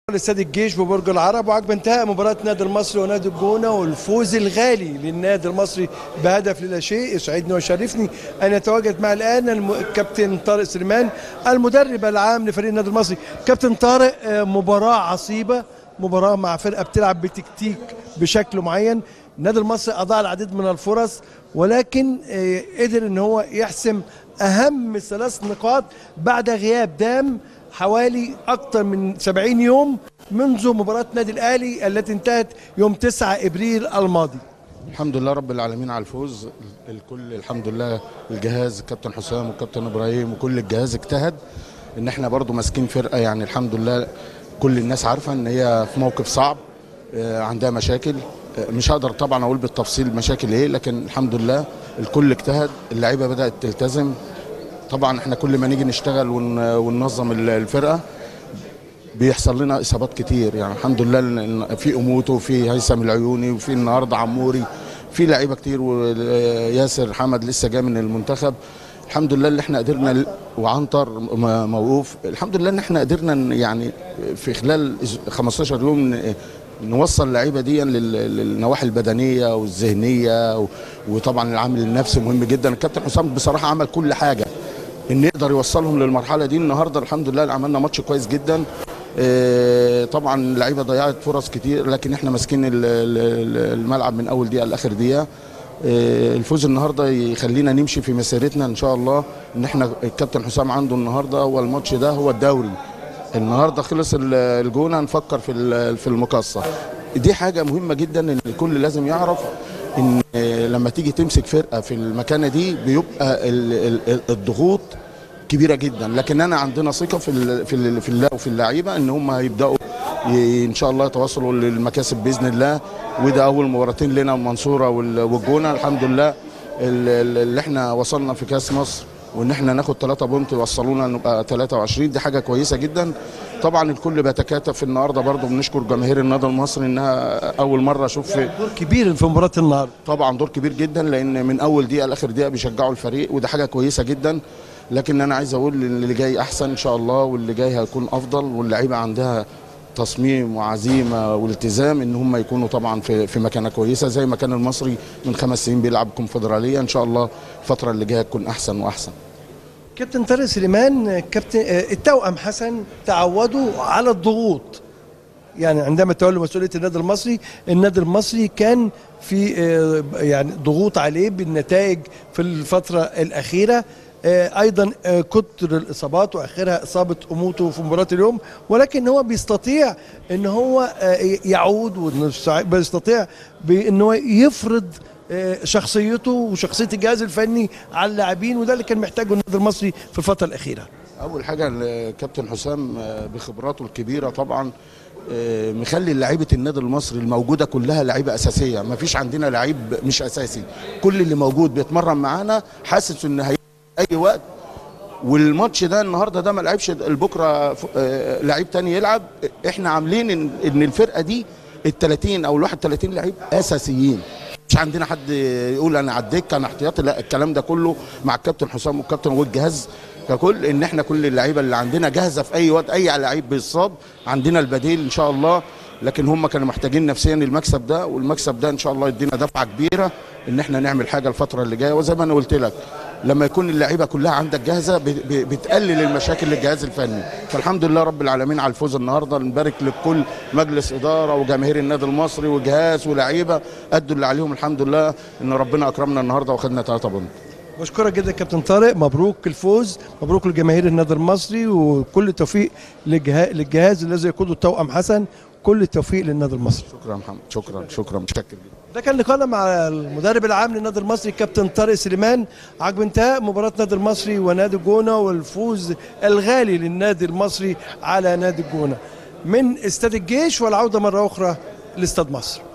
لاستاد الجيش ببرج العرب وعقب انتهاء مباراة نادي المصري ونادي الجونة والفوز الغالي للنادي المصري بهدف لا شيء يسعدني ويشرفني ان يتواجد مع الان الم- الكابتن طارق سليمان المدرب العام لفريق النادي المصري كابتن طارق آه، مباراة عصيبة مباراة مع فرقة بتلعب بتكتيك بشكل معين النادي المصري اضاع العديد من الفرص ولكن آه، قدر ان هو يحسم اهم ثلاث نقاط بعد غياب دام حوالي أكثر من 70 يوم منذ مباراة نادي الأهلي التي انتهت يوم 9 إبريل الماضي الحمد لله رب العالمين على الفوز الكل الحمد لله الجهاز الكابتن حسام والكابتن ابراهيم وكل الجهاز اجتهد ان احنا برضو ماسكين فرقه يعني الحمد لله كل الناس عارفه ان هي في موقف صعب آه، عندها مشاكل آه، مش هقدر طبعا اقول بالتفصيل مشاكل ايه لكن الحمد لله الكل اجتهد اللعيبه بدات تلتزم طبعا احنا كل ما نيجي نشتغل ون- وننظم ال- الفرقه بيحصل لنا اصابات كتير يعني الحمد لله إن في اموتو وفي هيثم العيوني وفي النهارده عموري في لعيبه كتير وياسر حمد لسه جاي من المنتخب الحمد لله اللي احنا قدرنا ل- وعنتر م- موقوف الحمد لله ان احنا قدرنا ن- يعني في خلال أس- 15 يوم ن- نوصل اللعيبه دي لل- للنواحي البدنيه والذهنيه و- وطبعا العامل النفسي مهم جدا الكابتن حسام بصراحه عمل كل حاجه ان يقدر يوصلهم للمرحله دي النهارده الحمد لله عملنا ماتش كويس جدا آه، طبعا اللعيبه ضيعت فرص كتير لكن احنا ماسكين ال- ال- الملعب من اول دقيقه لاخر دقيقه آه، الفوز النهارده يخلينا نمشي في مسيرتنا ان شاء الله ان احنا الكابتن حسام عنده النهارده هو الماتش ده هو الدوري النهارده خلص ال- الجونه نفكر في ال- في المقصه دي حاجه مهمه جدا ان الكل لازم يعرف ان آه، لما تيجي تمسك فرقه في المكانه دي بيبقى ال- ال- الضغوط كبيره جدا لكن انا عندنا ثقه في ال في ال في الله وفي اللعيبه ان هم هيبداوا ي- ان شاء الله يتواصلوا للمكاسب باذن الله وده اول مباراتين لنا المنصوره وال- والجونه الحمد لله ال- ال- اللي احنا وصلنا في كاس مصر وان احنا ناخد 3 بونت يوصلونا نبقى 23 دي حاجه كويسه جدا طبعا الكل بيتكاتف النهارده برضو بنشكر جماهير النادي المصري انها اول مره اشوف في دور كبير في مباراة النهاردة طبعا دور كبير جدا لان من اول دقيقه لاخر دقيقه بيشجعوا الفريق وده حاجه كويسه جدا لكن انا عايز اقول إن اللي جاي احسن ان شاء الله واللي جاي هيكون افضل واللعيبه عندها تصميم وعزيمه والتزام ان هم يكونوا طبعا في في مكانه كويسه زي ما كان المصري من خمس سنين بيلعب كونفدراليه ان شاء الله الفتره اللي جايه تكون احسن واحسن كابتن طارق سليمان كابتن آه، التوأم حسن تعودوا على الضغوط يعني عندما تولوا مسؤوليه النادي المصري النادي المصري كان في آه، يعني ضغوط عليه بالنتائج في الفتره الاخيره آه، ايضا آه، كتر الاصابات واخرها اصابه اموته في مباراه اليوم ولكن هو بيستطيع ان هو آه، يعود وبيستطيع بان هو يفرض آه، شخصيته وشخصيه الجهاز الفني على اللاعبين وده اللي كان محتاجه النادي المصري في الفتره الاخيره اول حاجه الكابتن حسام آه، بخبراته الكبيره طبعا آه، مخلي لعيبه النادي المصري الموجوده كلها لعيبه اساسيه ما فيش عندنا لعيب مش اساسي كل اللي موجود بيتمرن معانا حاسس ان هي اي وقت والماتش ده النهارده ده ما لعبش بكره ف- آه، لعيب تاني يلعب احنا عاملين ان إن الفرقه دي ال 30 او ال 31 لعيب اساسيين مش عندنا حد يقول انا على الدكه انا احتياطي لا الكلام ده كله مع الكابتن حسام والكابتن والجهاز ككل ان احنا كل اللعيبه اللي عندنا جاهزه في اي وقت اي لعيب بيصاب عندنا البديل ان شاء الله لكن هم كانوا محتاجين نفسيا المكسب ده والمكسب ده ان شاء الله يدينا دفعه كبيره ان احنا نعمل حاجه الفتره اللي جايه وزي ما انا قلت لك لما يكون اللعيبه كلها عندك جاهزه ب- ب- بتقلل المشاكل للجهاز الفني فالحمد لله رب العالمين على الفوز النهارده نبارك لكل مجلس اداره وجماهير النادي المصري وجهاز ولاعيبه ادوا اللي عليهم الحمد لله ان ربنا اكرمنا النهارده واخدنا 3 بونت بشكرك جدا كابتن طارق مبروك الفوز مبروك لجماهير النادي المصري وكل التوفيق للجهاز, للجهاز الذي يقوده التوأم حسن كل التوفيق للنادي المصري شكرا يا محمد شكرا شكرا متشكر جدا ده كان لقاءنا مع المدرب العام للنادي المصري كابتن طارق سليمان عقب انتهاء مباراة النادي المصري ونادي الجونة والفوز الغالي للنادي المصري على نادي الجونة من استاد الجيش والعودة مرة أخرى لاستاد مصر